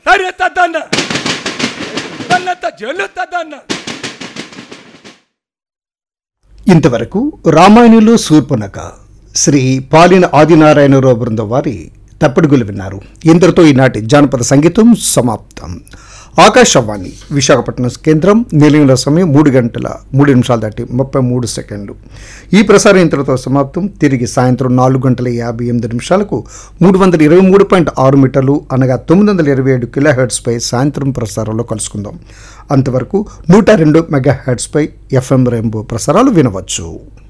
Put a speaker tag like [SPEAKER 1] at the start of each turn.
[SPEAKER 1] తరెత్తదన్న తన్నత జల్లుతదన్న
[SPEAKER 2] ఇంతవరకు రామాయణులు శూర్పణక శ్రీ పాలిన ఆదినారాయణరావు బృందం వారి తప్పిడుగులు విన్నారు ఇంతటితో ఈనాటి జానపద సంగీతం సమాప్తం ఆకాశవాణి విశాఖపట్నం కేంద్రం నిలయంలో సమయం మూడు గంటల మూడు నిమిషాలు దాటి ముప్పై మూడు సెకండ్లు ఈ ప్రసారం ఇంతటితో సమాప్తం తిరిగి సాయంత్రం నాలుగు గంటల యాభై ఎనిమిది నిమిషాలకు మూడు వందల ఇరవై మూడు పాయింట్ ఆరు మీటర్లు అనగా తొమ్మిది వందల ఇరవై ఏడు కిలో హెడ్స్పై సాయంత్రం ప్రసారంలో కలుసుకుందాం అంతవరకు నూట రెండు మెగా హెడ్స్పై ఎఫ్ఎం రెయిన్బో ప్రసారాలు వినవచ్చు